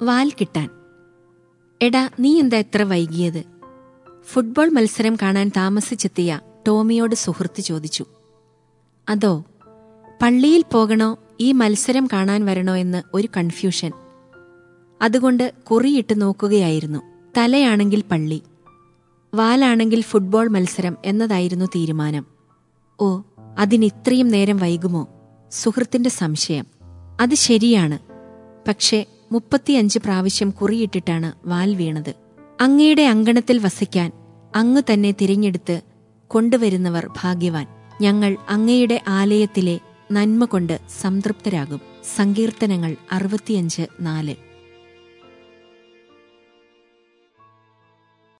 വാൽ കിട്ടാൻ എടാ നീ എന്താ എത്ര വൈകിയത് ഫുട്ബോൾ മത്സരം കാണാൻ താമസിച്ചെത്തിയ ടോമിയോട് സുഹൃത്ത് ചോദിച്ചു അതോ പള്ളിയിൽ പോകണോ ഈ മത്സരം കാണാൻ വരണോ എന്ന് ഒരു കൺഫ്യൂഷൻ അതുകൊണ്ട് കുറിയിട്ട് നോക്കുകയായിരുന്നു തലയാണെങ്കിൽ പള്ളി വാലാണെങ്കിൽ ഫുട്ബോൾ മത്സരം എന്നതായിരുന്നു തീരുമാനം ഓ അതിനിത്രയും നേരം വൈകുമോ സുഹൃത്തിന്റെ സംശയം അത് ശരിയാണ് പക്ഷേ മുപ്പത്തിയഞ്ച് പ്രാവശ്യം കുറിയിട്ടിട്ടാണ് വാൽ വീണത് അങ്ങയുടെ അങ്കണത്തിൽ വസിക്കാൻ അങ്ങ് തന്നെ തിരഞ്ഞെടുത്ത് കൊണ്ടുവരുന്നവർ ഭാഗ്യവാൻ ഞങ്ങൾ അങ്ങയുടെ ആലയത്തിലെ നന്മ കൊണ്ട് സംതൃപ്തരാകും സങ്കീർത്തനങ്ങൾ അറുപത്തിയഞ്ച് നാല്